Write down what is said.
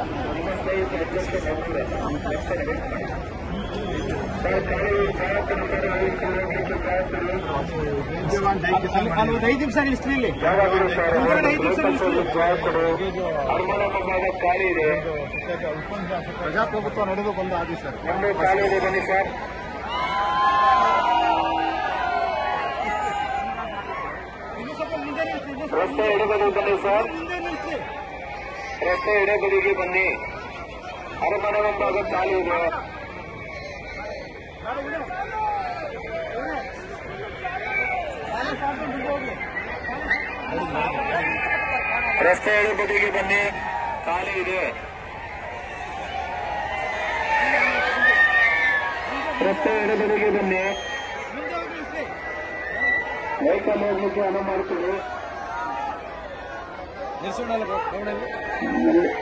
ಅಲ್ಲಿ ಒಂದು ಐದು ನಿಮಿಷ ನಿಲ್ಲಿಸ್ತೀನಿ ಇಲ್ಲಿ ಐದು ನಿಮಿಷ ನಿಲ್ಲಿಸ್ತೀನಿ ಖಾಲಿ ಇದೆ ಪ್ರಜಾಪ್ರಭುತ್ವ ನಡೆದು ಬಂದ ಆದಿ ಸರ್ ಒಂದು ಖಾಲಿ ಇದೆ ಬನ್ನಿ ಸರ್ ಇನ್ನು ಸ್ವಲ್ಪ ಮುಂದೆ ನಿಲ್ಲಿಸಿ, ಇನ್ನು ಸ್ವಲ್ಪ ರಸ್ತೆ ಎಡಬದಿ ಬನ್ನಿ ಸರ್ ಮುಂದೆ ನಿಲ್ಲಿಸಿ. ರಸ್ತೆ ಎಡಬದಿಗೆ ಬನ್ನಿ ಅರಮನೆ ಮುಂಭಾಗ ಖಾಲಿ ಇದೆ ನಾನು ಬಿಡು. ಬಿಡು. ನಾನು ಸಾಕು, ಬಿಡು ಹೋಗ್ಲಿ. ರಸ್ತೆ ಎಡಬದಿಗೆ ಬನ್ನಿ ಖಾಲಿ ಇದೆ ರಸ್ತೆ ಎಡಬದಿಗೆ ಬನ್ನಿ ಮುಂದೆ ಹೋಗಿ ನಿಲ್ಲಿಸಿ. ವೆಹಿಕಲ್ ಹೋಗ್ಲಿಕ್ಕೆ ಅನುವು ಮಾಡ್ತೀವಿ ನಿಲ್ಸೋಣಲ್ಲ ಗೌಡಲ್ಲಿ